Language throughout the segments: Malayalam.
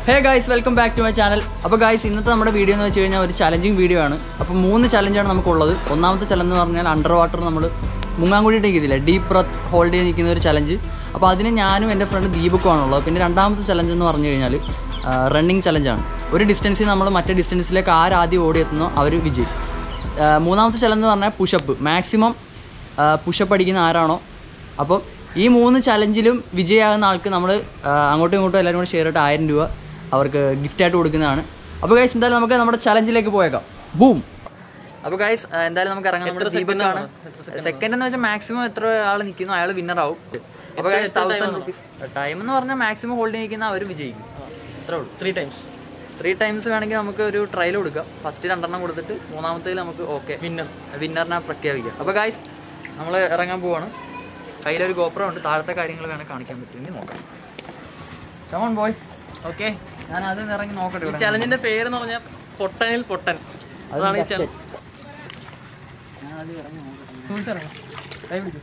Hey guys welcome back to my channel അപ്പോൾ ഗൈസ് ഇന്നത്തെ നമ്മുടെ വീഡിയോ എന്ന് വെച്ച് കഴിഞ്ഞാൽ ഒരു ചലഞ്ചിങ് വീഡിയോ ആണ് അപ്പോൾ മൂന്ന് ചലഞ്ചാണ് നമുക്കുള്ളത് ഒന്നാമത്തെ ചലഞ്ച് എന്ന് പറഞ്ഞാൽ അണ്ടർ വാട്ടർ നമ്മൾ മുങ്ങാങ്കുഴി ഇട്ടിരിക്കുന്നില്ല ഡീപ്പ് ബ്രത്ത് ഹോൾഡ് ചെയ്ത് നിൽക്കുന്ന ഒരു ചലഞ്ച് അപ്പോൾ അതിന് ഞാനും എൻ്റെ ഫ്രണ്ട് ദീപക്കുമാണുള്ളത് പിന്നെ രണ്ടാമത്തെ ചലഞ്ച് എന്ന് പറഞ്ഞു കഴിഞ്ഞാൽ റണ്ണിങ് ചലഞ്ചാണ് ഒരു ഡിസ്റ്റൻസിൽ നമ്മൾ മറ്റേ ഡിസ്റ്റൻസിലേക്ക് ആരാദ്യം ഓടിയെത്തുന്നോ അവർ വിജയി ആ, മൂന്നാമത്തെ ചലഞ്ച് എന്ന് പറഞ്ഞാൽ പുഷപ്പ് മാക്സിമം പുഷപ്പ് അടിക്കുന്ന ആരാണോ അപ്പോൾ ഈ മൂന്ന് ചലഞ്ചിലും വിജയമാകുന്ന ആൾക്ക് നമ്മൾ അങ്ങോട്ടും ഇങ്ങോട്ടും എല്ലാവരും കൂടെ ഷെയർ ആയിട്ട് ആയിരം രൂപ അവർക്ക് ഗിഫ്റ്റായിട്ട് കൊടുക്കുന്നതാണ് അപ്പോൾ ഗൈസ് എന്തായാലും നമുക്ക് നമ്മുടെ ചലഞ്ചിലേക്ക് പോയേക്കാം ബൂം അപ്പോൾ ഗൈസ് എന്തായാലും നമുക്ക് ഇറങ്ങാം നമ്മുടെ ദീപക്കാണ് സെക്കൻഡ് എന്ന് വെച്ചാൽ മാക്സിമം എത്ര ആൾ നിൽക്കുന്നു അയാൾ വിന്നർ ആവും അപ്പോൾ ഗൈസ് തൗസൻഡ് റുപ്പീസ് ടൈം എന്ന് പറഞ്ഞാൽ മാക്സിമം ഹോൾഡ് നിൽക്കുന്ന അവർ വിജയിക്കും അത്രേ ഉള്ളൂ ത്രീ ടൈംസ് ത്രീ ടൈംസ് വേണമെങ്കിൽ നമുക്ക് ഒരു ട്രയൽ കൊടുക്കാം ഫസ്റ്റ് രണ്ടെണ്ണം കൊടുത്തിട്ട് മൂന്നാമത്തേൽ നമുക്ക് ഓക്കെ വിന്നർ വിന്നറിനെ പ്രഖ്യാപിക്കാം അപ്പോൾ ഗായ്സ് നമ്മൾ ഇറങ്ങാൻ പോവാണ് കയ്യിലൊരു ഗോപ്രം ഉണ്ട് താഴത്തെ കാര്യങ്ങൾ വേണേൽ കാണിക്കാൻ പറ്റുമെങ്കിൽ നോക്കാം കമോൺ ബോയ് ഓക്കെ ഞാൻ അതിൽ നിന്ന് ഇറങ്ങി നോക്കട്ടെ ഈ ഇവിടെ. ചലഞ്ചിന്റെ പേര് എന്ന് പറഞ്ഞാൽ പൊട്ടനിൽ പൊട്ടൻ അതാണ് ഈ ചലഞ്ച് ഞാൻ അതിൽ ഇറങ്ങി നോക്കട്ടെ കൈ പിടിക്കൂ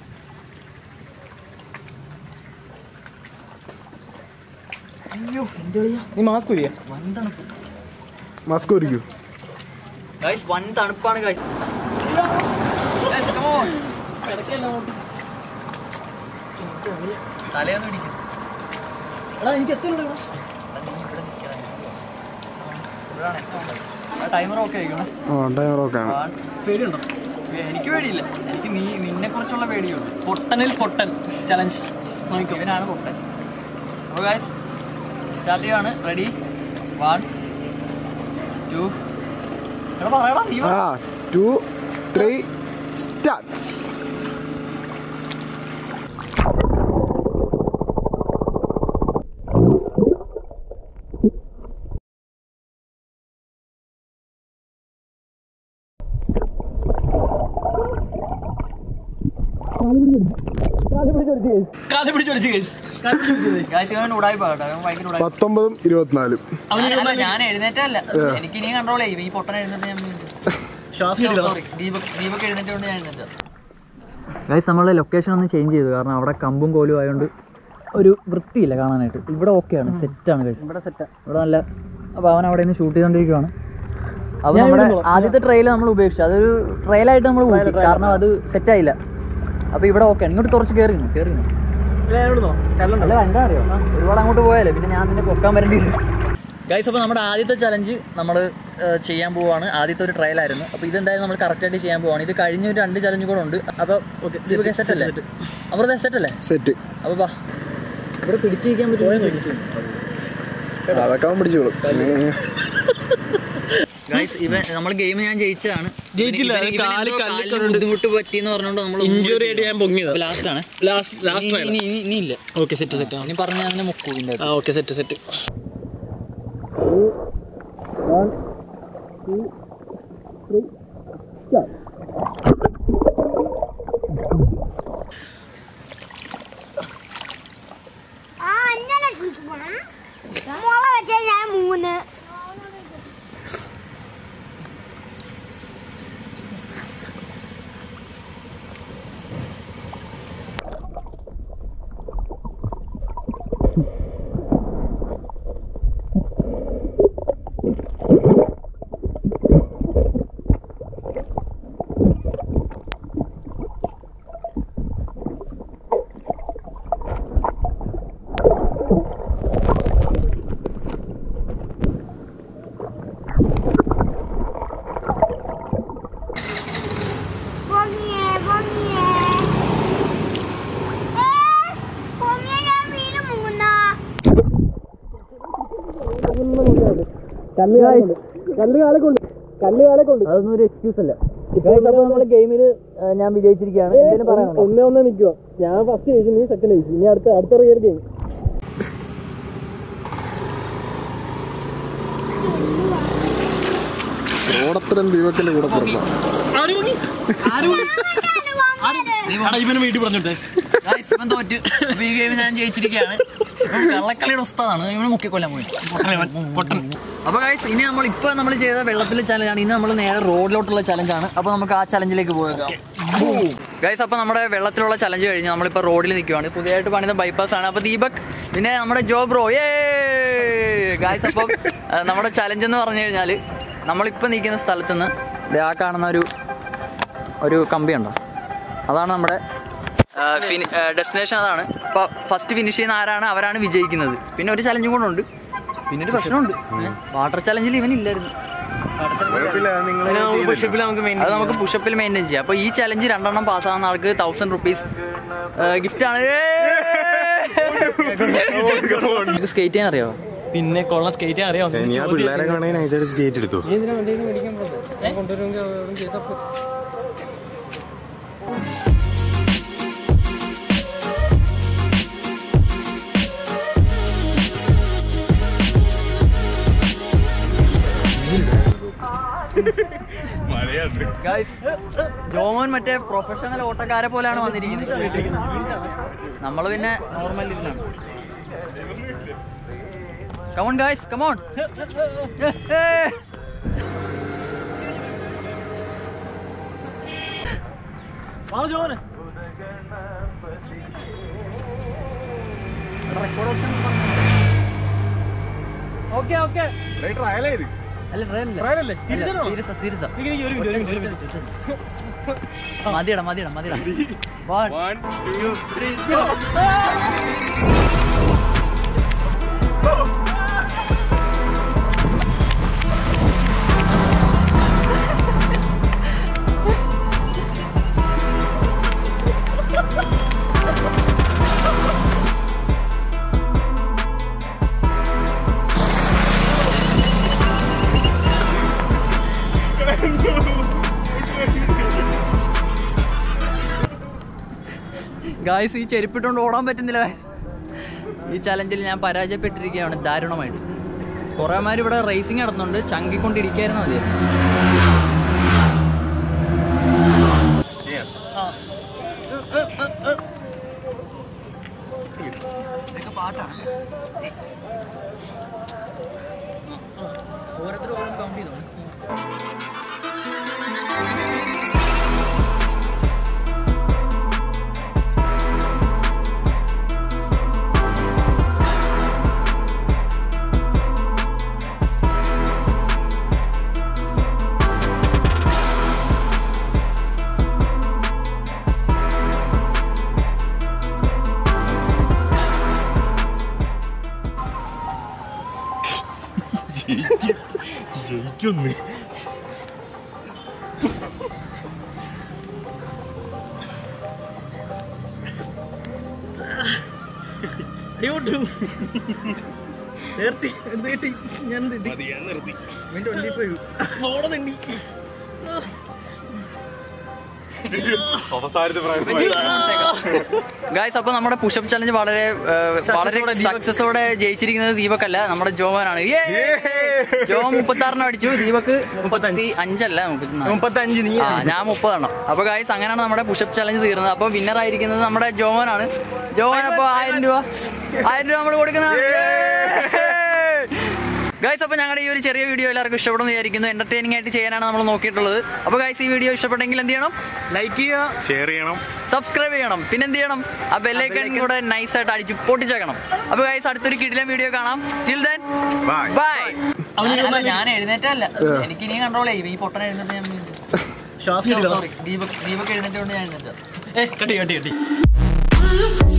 അയ്യോ എൻ്റെ നീ മാസ്ക് ഇല്ലേ വൻ തണുപ്പ് മാസ്ക് ഒരുക്കൂ ഗൈസ് വൻ തണുപ്പാണ് ഗൈസ് തലയൊന്നും ഇടിക്കും എടാ എനിക്ക് എത്ര ടൈമർ ഓക്കെ ആയിക്കണേ ആ ടൈമർ ഒക്കെ ആണ് പേടിയുണ്ടോ എനിക്ക് പേടിയില്ല എനിക്ക് നീ നിന്നെ കുറിച്ചുള്ള പേടിയുള്ളൂ പൊട്ടനിൽ പൊട്ടൻ ചലഞ്ച് നോക്കിക്കോ ഇവനാണ് പൊട്ടൻ അപ്പോൾ ഗായ്സ് സ്റ്റാർട്ട് ചെയ്യാണ് റെഡി വൺ ടു എടാ പറയടാ നീ ആ ടു ത്രീ സ്റ്റാർട്ട് കാതി പിടിച്ചൊടിച്ച് കേസ് ഗായ്സ് ഇവൻ ഉടായി പാകട്ടെ അവൻ ഭയങ്കര ഉടായി പത്തൊമ്പതും ഇരുപത്തിനാലും അല്ല ഞാൻ എഴുന്നേറ്റല്ല എനിക്ക് ഇനിയും കൺട്രോൾ ചെയ്യും ഈ പൊട്ടൻ എഴുന്നേറ്റ് ഞാൻ ശ്വാസം സോറി ദീപക് ദീപക് എഴുന്നേറ്റുകൊണ്ട് ഞാൻ എഴുന്നേറ്റ ഗൈസ് നമ്മളെ ലൊക്കേഷൻ ഒന്ന് ചേഞ്ച് ചെയ്തു കാരണം അവിടെ കമ്പും കോലും ആയതുകൊണ്ട് ഒരു വൃത്തിയില്ല കാണാനായിട്ട് ഇവിടെ ഓക്കെയാണ് സെറ്റാണ് ഗൈസ് ഇവിടെ സെറ്റാ ഇവിടെ നല്ല അപ്പോൾ അവൻ അവിടെ നിന്ന് ഷൂട്ട് ചെയ്തുകൊണ്ടിരിക്കുകയാണ് അപ്പോൾ നമ്മുടെ ആദ്യത്തെ ട്രെയിൽ നമ്മൾ ഉപേക്ഷിച്ചു അതൊരു ട്രെയിലായിട്ട് നമ്മൾ കൂട്ടി കാരണം അത് സെറ്റായില്ല അപ്പോൾ ഇവിടെ ഓക്കെയാണ് ഇങ്ങോട്ട് കുറച്ച് കയറി കയറി അല്ല എന്താ അറിയോ ഒരുപാട് അങ്ങോട്ട് പോയാലേ പിന്നെ ഞാൻ നിന്നെ പൊക്കാൻ വരേണ്ടി ഗൈസ് അപ്പോൾ നമ്മുടെ ആദ്യത്തെ ചലഞ്ച് നമ്മൾ ചെയ്യാൻ പോവാണ് ആദ്യത്തെ ഒരു ട്രയൽ ആയിരുന്നു അപ്പോൾ ഇതെന്തായാലും നമ്മൾ കറക്റ്റ് ആയിട്ട് ചെയ്യാൻ പോവാണ് ഇത് കഴിഞ്ഞ ഒരു രണ്ട് ചലഞ്ച് കൂടെ ഉണ്ട് അപ്പോൾ സെറ്റ് അല്ലേ അപ്പോൾ സെറ്റ് അല്ലേ സെറ്റ് അപ്പോൾ വാ ഇവിടെ പിടിച്ചു നിൽക്കാൻ പറ്റുമോ അതൊക്കെ അവൻ പിടിച്ചോളും ഗൈസ് ഇവൻ നമ്മൾ ഗെയിം ഞാൻ ജയിച്ചതാണ് ജയിച്ചില്ല, ഇവന് അത് ഇവന് കാല് എന്തോ കല്ലിൽ കാലിന് ബുദ്ധിമുട്ട് പറ്റിയെന്ന് പറഞ്ഞുകൊണ്ട് നമ്മൾ ഇഞ്ചുറി ആയിട്ട് ഞാൻ പൊങ്ങിയതാ ലാസ്റ്റ് ആണ് ലാസ്റ്റ് ലാസ്റ്റ് ഇനി- ട്രയൽ ഇനി- ഇനി- ഇനി ഇല്ല ഓക്കെ സെറ്റ് സെറ്റ് ഇനി പറഞ്ഞ അതിന്റെ മുക്കൂടിന്റെ ആ ഓക്കെ സെറ്റ് സെറ്റ് ആ അന്നലെ മുള വെച്ച ഞാൻ മൂന്ന് പൊങ്ങിയേ പൊങ്ങിയേ ഏ, പൊങ്ങിയ ഞാൻ വീണ്ടും മൂന്നാ അതൊന്നും ഒരു എക്സ്ക്യൂസ് അല്ല ഗൈസ് അപ്പോൾ നമ്മൾ ഗെയിമിൽ ഞാൻ വിജയിച്ചിരിക്കുകയാണ് എന്തെങ്കിലും പറയാനുണ്ടോ ഒന്നേ ഒന്നേ നിൽക്കുക ഞാൻ ഫസ്റ്റ് ജയിച്ചു നീ സെക്കൻഡ് ജയിച്ചു ഇനി അടുത്ത അടുത്ത റിയൽ ഗെയിം ഓടത്തരം ദീപക്കിന്റെ കൂടെ പുറത്താണ് ഇവന് വീട്ടിൽ പറഞ്ഞോട്ടെ ഗൈസ് ഇവൻ തോറ്റ് അപ്പോൾ ഈ ഗെയിം ഞാൻ ജയിച്ചിരിക്കുകയാണ് ഇവൻ കള്ളക്കളിയുടെ ഉസ്താദാണ് ഇവന് മുക്കിക്കൊല്ലാൻ പോയി പൊട്ടൻ അപ്പോൾ ഗൈസ് ഇനി നമ്മൾ ഇപ്പോൾ നമ്മൾ ചെയ്ത വെള്ളത്തിലെ ചലഞ്ചാണ് ഇനി നമ്മൾ നേരെ റോഡിലോട്ടുള്ള ചലഞ്ചാണ് അപ്പോൾ നമുക്ക് ആ ചലഞ്ചിലേക്ക് പോയേക്കാം ഗൈസ് അപ്പോൾ നമ്മുടെ വെള്ളത്തിലുള്ള ചലഞ്ച് കഴിഞ്ഞ് നമ്മളിപ്പോൾ റോഡിൽ നിൽക്കുവാണ് പുതിയതായിട്ട് പണിത ബൈപ്പാസ് ആണ് അപ്പോൾ ദീപക് പിന്നെ നമ്മുടെ ജോ ബ്രോ ഏ ഗായ്സ് അപ്പം ആ, നമ്മുടെ ചലഞ്ച് എന്ന് പറഞ്ഞു കഴിഞ്ഞാൽ നമ്മളിപ്പോൾ നിൽക്കുന്ന സ്ഥലത്ത് നിന്ന് ദേ ആ കാണുന്ന ഒരു ഒരു കമ്പി ഉണ്ടോ അതാണ് നമ്മുടെ ഡെസ്റ്റിനേഷൻ അതാണ് അപ്പോൾ ഫസ്റ്റ് ഫിനിഷ് ചെയ്യുന്ന ആരാണ് അവരാണ് വിജയിക്കുന്നത് പിന്നെ ഒരു ചലഞ്ചും കൂടെ ഉണ്ട് പിന്നെ ഒരു പ്രശ്നമുണ്ട് വാട്ടർ ചലഞ്ചിൽ ഇവൻ ഇല്ലായിരുന്നു പുഷപ്പിൽ നമുക്ക് മെയിൻ അത് നമുക്ക് പുഷപ്പിൽ മെയിൻറ്റെയിൻ ചെയ്യാം അപ്പോൾ ഈ ചലഞ്ച് രണ്ടെണ്ണം പാസ്സാകുന്ന ആൾക്ക് തൗസൻഡ് റുപ്പീസ് ഗിഫ്റ്റ് ആണ് സ്കേറ്റ് ചെയ്യാൻ അറിയാമോ പിന്നെ കൊള്ളാം സ്കേറ്റ് ചെയ്യാൻ അറിയാം നീ ആ പിള്ളേരെ കാണാൻ നൈസായിട്ട് സ്കേറ്റ് എടുത്തു നീ എന്തിനാ വണ്ടിയിൽ നിന്ന് മേടിക്കാൻ പോകുന്നത് കൊണ്ടുവരുമെങ്കിൽ അവിടെ ചെയ്തപ്പോ ഗൈസ് ജോമോൻ മറ്റേ പ്രൊഫഷണൽ ഓട്ടക്കാരെ പോലെയാണ് വന്നിരിക്കുന്നത് നമ്മൾ പിന്നെ നോർമൽ ഇതിലാണ് come on guys come on okay okay അല്ല ട്രയൽ Trial അല്ലേ? Serious ആണോ? സീരിയസ് സീരിയസ് ഒരു മിനിറ്റ് ഒരു മിനിറ്റ് ഒരു മിനിറ്റ് മതിയടാ മതിയടാ മതിയടാ One, two, three, go. Guys ഈ ചെരുപ്പിട്ടുകൊണ്ട് ഓടാൻ പറ്റുന്നില്ല ഗായ്സ് ഈ ചലഞ്ചിൽ ഞാൻ പരാജയപ്പെട്ടിരിക്കുകയാണ് ദാരുണമായിട്ട് കുറേ മാര് ഇവിടെ റേസിംഗ് നടത്തുന്നുണ്ട് ചങ്കിക്കൊണ്ടിരിക്കായിരുന്നു മതി ഇതൊക്കെ പാട്ടാണ് ഓരോരുത്തർ ഓരോന്ന് കൗണ്ട് ചെയ്തോ ജയിക്കൊന്ന് അടിയോട്ടു നേർത്തി എന്ത് കിട്ടി ഞാൻ തിണ്ടി നിർത്തി ട്വന്റി ഫൈവ് ഓടെ തിണ്ടി അവസാനത്തെ പ്രായം ഗായ്സ് അപ്പൊ നമ്മുടെ പുഷപ്പ് ചലഞ്ച് വളരെ ഏഹ്, വളരെ Success ഓടെ ദീപക്. സക്സസോടെ ജയിച്ചിരിക്കുന്നത് ദീപക് അല്ല നമ്മുടെ ജോമാനാണ് ജോ മുപ്പത്തി ആറിന് അടിച്ചു ദീപക് മുപ്പത്തി അഞ്ചല്ല മുപ്പത്തിനാല് മുപ്പത്തഞ്ച് നീ ആ ഞാൻ മുപ്പതെണ്ണം അപ്പൊ ഗായ്സ് അങ്ങനെയാണ് നമ്മുടെ പുഷപ്പ് ചലഞ്ച് തീർന്നത് അപ്പൊ വിന്നർ ആയിരിക്കുന്നത് നമ്മുടെ ജോമനാണ് ജോമൻ അപ്പൊ ആയിരം രൂപ ആയിരം രൂപ നമ്മൾ കൊടുക്കുന്നത് ഗായ്സ് അപ്പോൾ ഞങ്ങളുടെ ഈ ഒരു ചെറിയ വീഡിയോ എല്ലാവർക്കും ഇഷ്ടപ്പെടുന്നു വിചാരിക്കുന്നു എന്റർടൈനിങ് ആയിട്ട് ചെയ്യാനാണ് നമ്മൾ നോക്കിയിട്ടുള്ളത് അപ്പോൾ ഗായ്സ് ഈ വീഡിയോ ഇഷ്ടപ്പെട്ടെങ്കിൽ എന്ത് ചെയ്യണം ലൈക്ക് ചെയ്യുക ഷെയർ ചെയ്യണം സബ്സ്ക്രൈബ് ചെയ്യണം പിന്നെ എന്ത് ചെയ്യണം ആ ബെല്ലൈക്കൺ കൂടെ നൈസ് ആയിട്ട് അടിച്ച് പൊട്ടിച്ചേക്കണം അപ്പോൾ ഗൈസ് അടുത്തൊരു കിടിലൻ വീഡിയോ കാണാം ടിൽ ദെൻ Bye. ബൈ ഞാൻ എഴുന്നേറ്റല്ല എനിക്ക് ഇനി കൺട്രോൾ ചെയ്യും ഈ പൊട്ടൻ എഴുന്നേറ്റ് ഞാൻ ശ്വാസം സോറി ദീപക് ദീപക് എഴുന്നേറ്റുകൊണ്ട് ഞാൻ എഴുന്നേറ്റ കട്ടി കട്ടി കട്ടി